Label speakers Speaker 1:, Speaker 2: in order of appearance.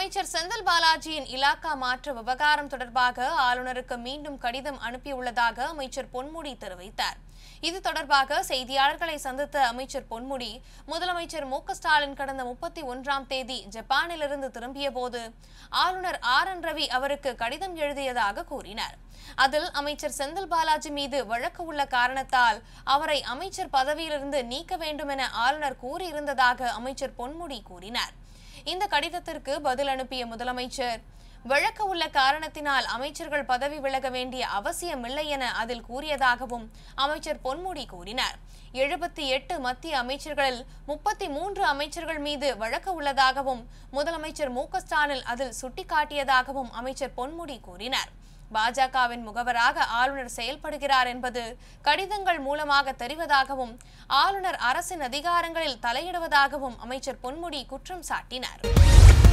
Speaker 1: அமைச்சர் செந்தில் பாலாஜியின் இலாக்கா மாற்ற விவகாரம் தொடர்பாக ஆளுநருக்கு மீண்டும் கடிதம் அனுப்பியுள்ளதாக அமைச்சர் பொன்முடி தெரிவித்தார் இது தொடர்பாக செய்தியாளர்களை சந்தித்த அமைச்சர் பொன்முடி முதலமைச்சர் மு க ஸ்டாலின் கடந்த முப்பத்தி ஒன்றாம் தேதி ஜப்பானிலிருந்து திரும்பிய போது ஆளுநர் ஆர் என் ரவி அவருக்கு கடிதம் எழுதியதாக கூறினார் அதில் அமைச்சர் செந்தில் பாலாஜி மீது வழக்கு உள்ள காரணத்தால் அவரை அமைச்சர் பதவியிலிருந்து நீக்க வேண்டும் என ஆளுநர் கூறியிருந்ததாக அமைச்சர் பொன்முடி கூறினார் இந்த கடிதத்திற்கு பதில் அனுப்பிய முதலமைச்சர் வழக்கு உள்ள காரணத்தினால் அமைச்சர்கள் பதவி விலக வேண்டிய அவசியமில்லை என அதில் கூறியதாகவும் அமைச்சர் பொன்முடி கூறினார் எழுபத்தி எட்டு மத்திய அமைச்சர்களில் முப்பத்தி மூன்று அமைச்சர்கள் மீது வழக்கு உள்ளதாகவும் முதலமைச்சர் மு க ஸ்டாலின் அதில் சுட்டிக்காட்டியதாகவும் அமைச்சர் பொன்முடி கூறினார் பாஜகவின் முகவராக ஆளுநர் செயல்படுகிறார் என்பது கடிதங்கள் மூலமாக தெரிவதாகவும் ஆளுநர் அரசின் அதிகாரங்களில் தலையிடுவதாகவும் அமைச்சர் பொன்முடி குற்றம் சாட்டினார்